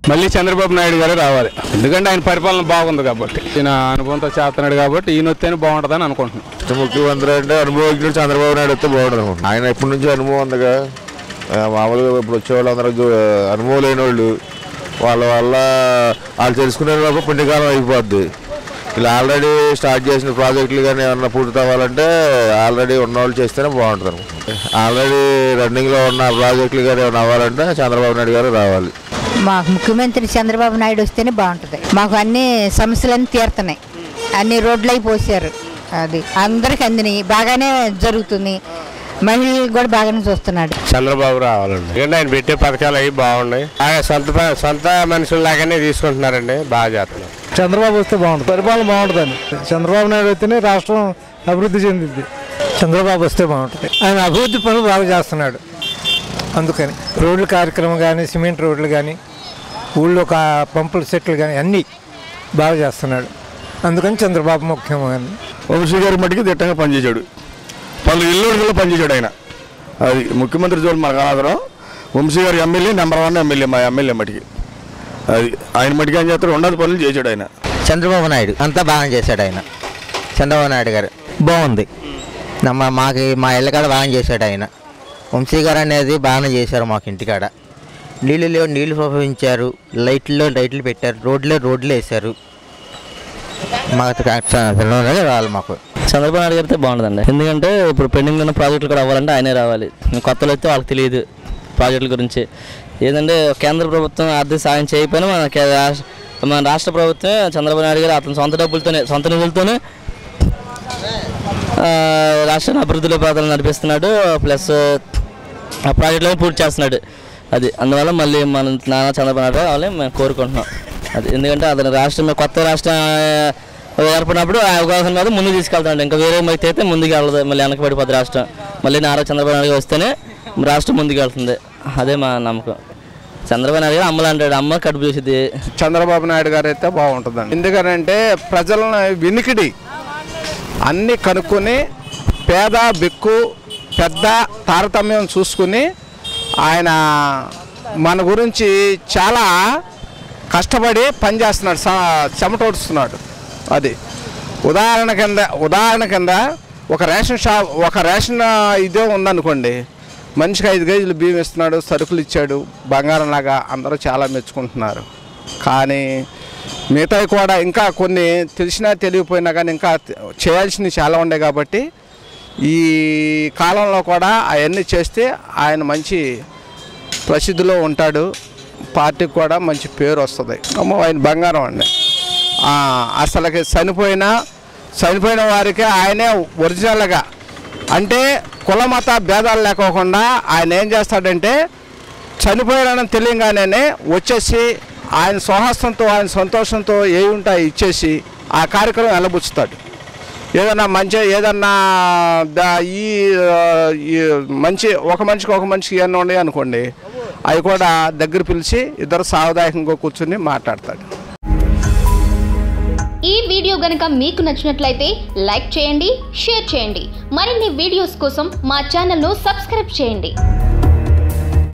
మళ్ళీ చంద్రబాబు నాయుడు గారే రావాలి ఎందుకంటే ఆయన పరిపాలన బాగుంది కాబట్టి ఈయన అనుభవంతో చేస్తున్నాడు కాబట్టి ఈయన వస్తేనే బాగుంటుందని అనుకుంటున్నాను ముఖ్యమంత్రి అంటే అనుభవజ్ఞుడు చంద్రబాబు నాయుడు వస్తే బాగుంటుంది అనుకుంటున్నాను. ఆయన ఎప్పటి నుంచి అనుభవం ఉందిగా ఆ, మామూలుగా ఇప్పుడు వచ్చేవాళ్ళు అందరూ గు- అనుభవం లేని వాళ్ళు వాళ్ళ వల్ల వాళ్ళు తెలుసుకునే లోపు పుణ్యకాలం అయిపోద్ది ఇలా ఆల్రెడీ స్టార్ట్ చేసిన ప్రాజెక్టులు కానీ ఏమన్నా పూర్తి అవ్వాలంటే ఆల్రెడీ ఉన్నవాళ్ళు చేస్తేనే బాగుంటుంది అనుకుంటున్నాను. ఆల్రెడీ రన్నింగ్లో ఉన్న ప్రాజెక్టులు కానీ ఏమైనా అవ్వాలంటే చంద్రబాబు నాయుడు గారు రావాలి మాకు ముఖ్యమంత్రి చంద్రబాబు నాయుడు వస్తేనే బాగుంటుంది మాకు అన్ని సమస్యలన్నీ తీరుతున్నాయి అన్ని రోడ్లు అయి పోసారు అది అందరికి అందినాయి బాగానే జరుగుతుంది మహిళలు కూడా బాగానే చూస్తున్నాడు చంద్రబాబు రావాలండి ఎందుకంటే ఆయన పెట్టే పథకాలు అవి బాగున్నాయి ఆయన సొంత ప- సొంత మనుషుల్లాగానే తీసుకుంటున్నారండి బాగా చేస్తున్నారు చంద్రబాబు వస్తే బాగుంటుంది పరిపాలన బాగుంటుందండి చంద్రబాబు నాయుడు అయితేనే రాష్ట్రం అభివృద్ధి చెందింది చంద్రబాబు వస్తే బాగుంటుంది ఆయన అభివృద్ధి పనులు బాగా చేస్తున్నాడు అందుకని రోడ్ల కార్యక్రమం కానీ సిమెంట్ రోడ్లు కానీ ఊళ్ళో కా పంపుల సెట్లు కానీ అన్నీ బాగా చేస్తున్నాడు అందుకని చంద్రబాబు ముఖ్యమని వంశీ గారి మట్టికి దిట్టంగా పనిచేశాడు పలు ఇల్లు పనిచేశాడు ఆయన అది ముఖ్యమంత్రి జోలు మనకు అనవసరం వంశీ గారి ఎమ్మెల్యే నెంబర్ వన్ ఎమ్మెల్యే మా ఎమ్మెల్యే మట్టికి అది ఆయన మట్టికి ఏం చేస్తారు ఉన్నత పనులు చేశాడు ఆయన చంద్రబాబు నాయుడు అంతా బాగా చేశాడు ఆయన చంద్రబాబు నాయుడు గారు బాగుంది నమ్మ మాకు మా ఇళ్ళకాడ బాగా చేశాడు ఆయన వంశీ గారు అనేది బాగానే చేశారు మాకు ఇంటికాడ నీళ్ళు లేవు నీళ్లు ప్రవహించారు లైట్లో లైట్లు పెట్టారు రోడ్లే రోడ్లు వేశారు మాకు చంద్రబాబు నాయుడు రావాలి మాకు చంద్రబాబు నాయుడు గారితే బాగుంటుందండి ఎందుకంటే ఇప్పుడు పెండింగ్ ఉన్న ప్రాజెక్టులు కూడా అవ్వాలంటే ఆయనే రావాలి కొత్తలు వస్తే వాళ్ళకి తెలియదు ప్రాజెక్టుల గురించి ఏంటంటే కేంద్ర ప్రభుత్వం ఆర్థిక సాయం చేయకపోయినా మన కే- రాష్ట్ర- మన రాష్ట్ర ప్రభుత్వం చంద్రబాబు నాయుడు గారు అతని సొంత డబ్బులతోనే సొంత నిధులతోనే ఆ, రాష్ట్రాన్ని అభివృద్ధిలో పాత్రలు నడిపిస్తున్నాడు ప్లస్ ఆ ప్రాజెక్టులను పూర్తి చేస్తున్నాడు అది అందువల్ల మళ్ళీ మన నాన్న చంద్రబాబు నాయుడు రావాలని మేము కోరుకుంటున్నాం అది ఎందుకంటే అతని రాష్ట్రం కొత్త రాష్ట్రం ఆ, ఏర్పడినప్పుడు ఆ అవకాశం మీద ముందుకు తీసుకెళ్తాడు ఇంకా వేరే మైతే అయితే ముందుకు వెళ్ళదు మళ్ళీ వెనక పడిపోద్ది రాష్ట్రం మళ్ళీ నారా చంద్రబాబు నాయుడు గారు వస్తేనే రాష్ట్రం ముందుకు వెళ్తుంది అదే మా నమ్మకం చంద్రబాబు నాయుడు గారు అమ్మలు అంటాడు అమ్మ కడుపు చూసిద్ది చంద్రబాబు నాయుడు గారు అయితే బాగుంటుందండి ఎందుకంటే ప్రజలను వినికిడి అన్నీ కనుక్కొని పేద బిక్కు పెద్ద తారతమ్యం చూసుకుని ఆయన మన గురించి చాలా కష్టపడి పనిచేస్తున్నాడు స- చెమటోడుస్తున్నాడు అది ఉదాహరణ కింద ఉదాహరణ కింద ఒక రేషన్ షాప్ ఒక రేషన్ ఇదే ఉందనుకోండి మనిషికి ఐదు కేజీలు బియ్యం ఇస్తున్నాడు సరుకులు ఇచ్చాడు బంగారం లాగా అందరూ చాలా మెచ్చుకుంటున్నారు కానీ మిగతావి కూడా ఇంకా కొన్ని తెలిసినా తెలియకపోయినా కానీ ఇంకా చేయాల్సినవి చాలా ఉన్నాయి కాబట్టి ఈ కాలంలో కూడా అవన్నీ చేస్తే ఆయన మంచి ప్రసిద్ధిలో ఉంటాడు పార్టీకి కూడా మంచి పేరు వస్తుంది అమ్మో ఆయన బంగారం అండి ఆ, అసలుకి చనిపోయిన చనిపోయిన వారికి ఆయనే ఒరిజినల్గా అంటే కుల మత భేదాలు లేకోకుండా ఆయన ఏం చేస్తాడంటే చనిపోయాడని తెలియగానే వచ్చేసి ఆయన స్వహస్తంతో ఆయన సంతోషంతో ఏ ఉంటాయి ఇచ్చేసి ఆ కార్యక్రమం వెళ్ళబుచ్చుతాడు ఏదన్నా మంచి ఏదన్నా దా- ఈ ఆ, ఈ మంచి ఒక మనిషికి ఒక మనిషికి ఏమన్నా ఉన్నాయి అనుకోండి అవి కూడా దగ్గర పిలిచి ఇద్దరు సావదాయకంగా కూర్చుని మాట్లాడతాడు ఈ వీడియో గనుక మీకు నచ్చినట్లయితే లైక్ చేయండి షేర్ చేయండి మరిన్ని వీడియోస్ కోసం మా ఛానల్ను సబ్స్క్రైబ్ చేయండి